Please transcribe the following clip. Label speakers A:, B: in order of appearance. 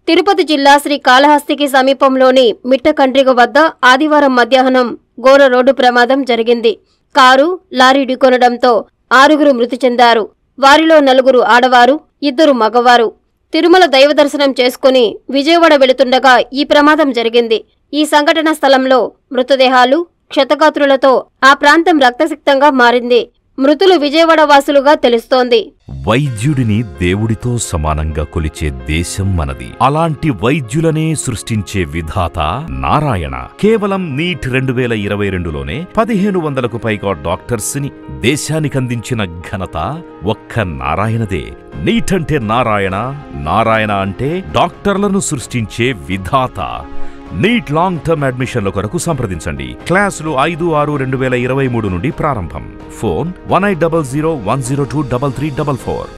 A: తిరుపతి జిల్లా శ్రీ కాళహస్తికి సమీపంలోని మిట్టకండ్రిగ వద్ద ఆదివారం మధ్యాహ్నం ఘోర రోడ్డు ప్రమాదం జరిగింది కారు లారీ ఢీకొనడంతో ఆరుగురు మృతి చెందారు వారిలో నలుగురు ఆడవారు ఇద్దరు మగవారు తిరుమల దైవ దర్శనం చేసుకుని విజయవాడ వెళుతుండగా ఈ ప్రమాదం జరిగింది ఈ సంఘటన స్థలంలో మృతదేహాలు క్షతగాత్రులతో ఆ ప్రాంతం రక్తసిక్తంగా మారింది మృతులు విజయవాడ వాసులుగా తెలుస్తోంది
B: వైద్యుడిని దేవుడితో సమానంగా కొలిచే దేశం మనది అలాంటి వైద్యులనే సృష్టించే విధాత నారాయణ కేవలం నీట్ రెండు వేల ఇరవై రెండులోనే పదిహేను వందలకు పైగా డాక్టర్స్ ని దేశానికందించిన ఘనత ఒక్క నారాయణదే నీట్ అంటే నారాయణ నారాయణ అంటే డాక్టర్లను సృష్టించే విధాత నీట్ లాంగ్ టర్మ్ అడ్మిషన్ల కొరకు సంప్రదించండి క్లాసులు ఐదు ఆరు రెండు వేల ఇరవై మూడు నుండి ప్రారంభం phone one eight double zero one zero two double three double four